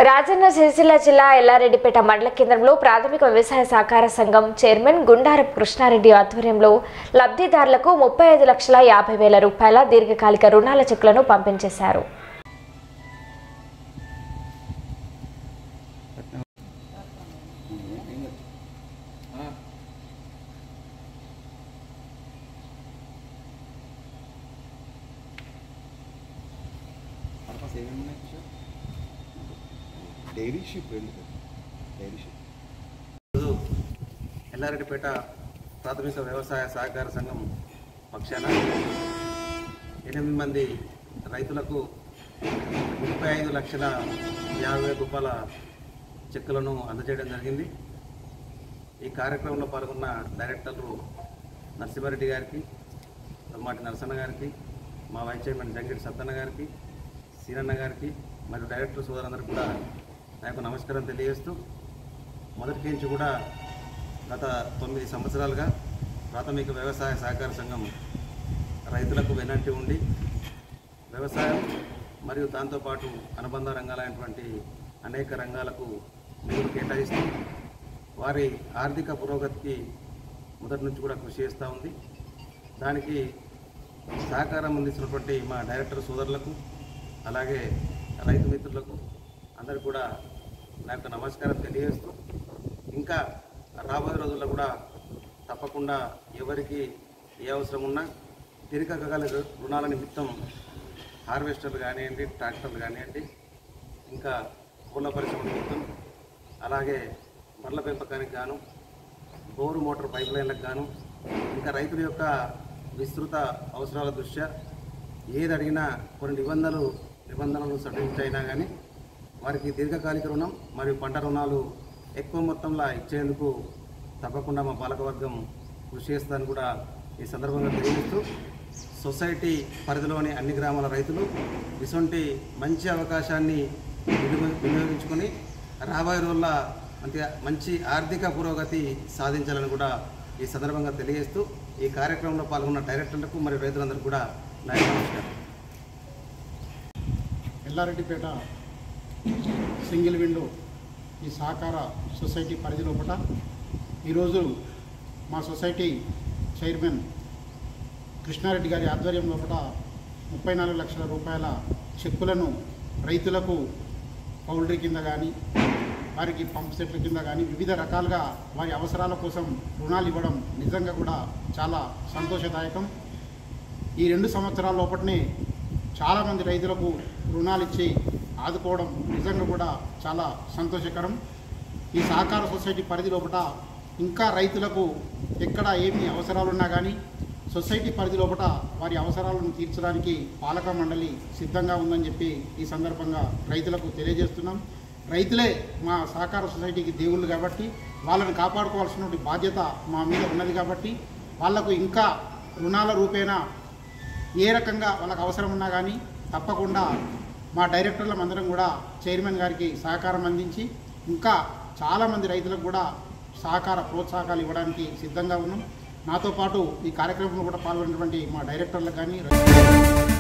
రాజన్న సిరిసిల్ల జిల్లా ఎల్లారెడ్డిపేట మండల కేంద్రంలో ప్రాథమిక వ్యవసాయ సహకార సంఘం చైర్మన్ గుండారపు కృష్ణారెడ్డి ఆధ్వర్యంలో లబ్ధిదారులకు ముప్పై ఐదు లక్షల యాభై వేల రూపాయల దీర్ఘకాలిక రుణాల చెక్కులను పంపించేశారు పర్పస్ ఏమేమి ఉన్నాయి కిషోర్ డైరీ షిప్ ఎందుకు డైరీ షిప్ ఈరోజు ఎల్లారెడ్డిపేట ప్రాథమిక వ్యవసాయ సహకార సంఘం పక్షాన ఎనిమిది మంది రైతులకు ముప్పై ఐదు లక్షల యాభై వేల రూపాయల చెక్కులను అందజేయడం జరిగింది ఈ కార్యక్రమంలో పాల్గొన్న డైరెక్టర్లు నరసింహారెడ్డి గారికి దమ్మాటి నరసన్న గారికి మా వైస్ చైర్మన్ జంగిడి సత్తన్న గారికి సీనన్న గారికి మరియు డైరెక్టర్ సోదరులందరికీ కూడా నా యొక్క నమస్కారం తెలియజేస్తూ మొదటి నుంచి కూడా గత తొమ్మిది సంవత్సరాలుగా ప్రాథమిక వ్యవసాయ సహకార సంఘం రైతులకు వెనంటి ఉండి వ్యవసాయం మరియు దాంతోపాటు అనుబంధ రంగాలైనటువంటి అనేక రంగాలకు నిధులు కేటాయిస్తూ వారి ఆర్థిక పురోగతికి మొదటి నుంచి కూడా కృషి చేస్తూ ఉంది దానికి సహకారం అందిస్తున్నటువంటి మా డైరెక్టర్ సోదరులకు అలాగే రైతు మిత్రులకు అందరికీ కూడా నా యొక్క నమస్కారం తెలియజేస్తూ ఇంకా రాబోయే రోజుల్లో కూడా తప్పకుండా ఎవరికి ఏ అవసరం ఉన్నా దీర్ఘకాలిక రుణాల నిమిత్తం హార్వెస్టర్లు కానివ్వండి ట్రాక్టర్లు కానివ్వండి ఇంకా పూల పరిశ్రమ నిమిత్తం అలాగే బర్ల పెంపకానికి గాను బోరు మోటార్ పైప్ లైన్లకు గాను ఇంకా రైతుల యొక్క విస్తృత అవసరాల దృష్ట్యా ఏది అడిగినా కొన్ని నిబంధనలు నిబంధనలు సడలించి అయినా కానీ వారికి దీర్ఘకాలిక రుణం మరియు పంట రుణాలు ఎక్కువ మొత్తంలో ఇచ్చేందుకు తప్పకుండా మా పాలకవర్గం కృషి చేస్తారని కూడా ఈ సందర్భంగా తెలియజేస్తూ సొసైటీ పరిధిలోని అన్ని గ్రామాల రైతులు ఇటువంటి మంచి అవకాశాన్ని వినియోగ- వినియోగించుకొని రాబోయే రోజుల మంచి మంచి ఆర్థిక పురోగతి సాధించాలని కూడా ఈ సందర్భంగా తెలియజేస్తూ ఈ కార్యక్రమంలో పాల్గొన్న డైరెక్టర్లకు మరియు రైతులందరికీ కూడా నా యొక్క నమస్కారం ఎల్లారెడ్డిపేట సింగిల్ విండో ఈ సహకార సొసైటీ పరిధి లోపల ఈరోజు మా సొసైటీ చైర్మన్ కృష్ణారెడ్డి గారి ఆధ్వర్యం లోపల ముప్పై నాలుగు లక్షల రూపాయల చెక్కులను రైతులకు పౌల్ట్రీ కింద కానీ వారికి పంప్ సెట్ల కింద కానీ వివిధ రకాలుగా వారి అవసరాల కోసం రుణాలు ఇవ్వడం నిజంగా కూడా చాలా సంతోషదాయకం ఈ రెండు సంవత్సరాల లోపలనే చాలామంది రైతులకు రుణాలు ఇచ్చి ఆదుకోవడం నిజంగా కూడా చాలా సంతోషకరం ఈ సహకార సొసైటీ పరిధి లోపల ఇంకా రైతులకు ఎక్కడ ఏమి అవసరాలున్నా కానీ సొసైటీ పరిధి లోపల వారి అవసరాలను తీర్చడానికి పాలక మండలి సిద్ధంగా ఉందని చెప్పి ఈ సందర్భంగా రైతులకు తెలియజేస్తున్నాం రైతులే మా సహకార సొసైటీకి దేవుళ్ళు కాబట్టి వాళ్ళని కాపాడుకోవాల్సినటువంటి బాధ్యత మా మీద ఉన్నది కాబట్టి వాళ్లకు ఇంకా రుణాల రూపేణా ఏ రకంగా వాళ్ళకి అవసరం ఉన్నా కానీ తప్పకుండా మా డైరెక్టర్లం అందరం కూడా చైర్మన్ గారికి సహకారం అందించి ఇంకా చాలామంది రైతులకు కూడా సహకార ప్రోత్సాహకాలు ఇవ్వడానికి సిద్ధంగా ఉన్నాం నాతో పాటు ఈ కార్యక్రమంలో కూడా పాల్గొన్నటువంటి మా డైరెక్టర్లకు కానీ